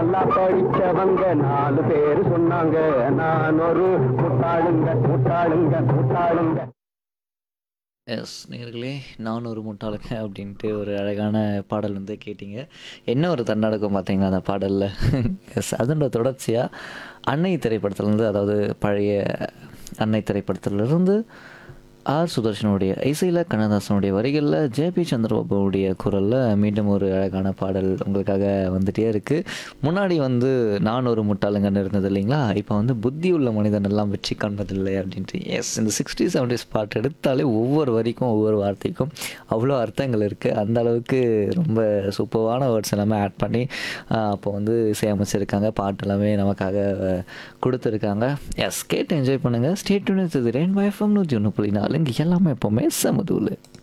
நல்லா படிச்சவங்க நாலு பேர் சொன்னாங்க நான் ஒரு முட்டாளுங்க முட்டாளுங்க முட்டாளுங்க எஸ் நேர்களே நான் ஒரு முட்டாளுங்க அப்படின்ட்டு ஒரு அழகான பாடல் வந்து கேட்டிங்க என்ன ஒரு தன்னடக்கம் பார்த்தீங்களா அந்த பாடலில் எஸ் அதனோட தொடர்ச்சியாக அன்னை திரைப்படத்துலேருந்து அதாவது பழைய அன்னை திரைப்படத்திலிருந்து ஆர் சுதர்ஷனுடைய இசையில் கண்ணதாசனுடைய வரிகளில் ஜேபி சந்திரபாபுடைய குரலில் மீண்டும் ஒரு அழகான பாடல் உங்களுக்காக வந்துட்டே இருக்குது முன்னாடி வந்து நான் ஒரு முட்டாளுங்கன்னு இருந்தது இல்லைங்களா இப்போ வந்து புத்தி உள்ள மனிதன் எல்லாம் வெற்றி காண்பதில்லை அப்படின்ட்டு எஸ் இந்த சிக்ஸ்டி செவன்டிஸ் பாட்டு எடுத்தாலே ஒவ்வொரு வரிக்கும் ஒவ்வொரு வார்த்தைக்கும் அவ்வளோ அர்த்தங்கள் இருக்குது அந்த அளவுக்கு ரொம்ப சூப்பரான வேர்ட்ஸ் எல்லாமே ஆட் பண்ணி ஆஹ், அப்போ வந்து இசையமைச்சிருக்காங்க பாட்டு எல்லாமே நமக்காக அஹ், கொடுத்துருக்காங்க எஸ் கேட்டு என்ஜாய் பண்ணுங்கள் ஸ்டேட் யூனிட் ரெயின் வைஃபம் நூற்றி ஒன்று புள்ளி நாலு இங்கே எல்லாமே எப்போவுமே சமதூள்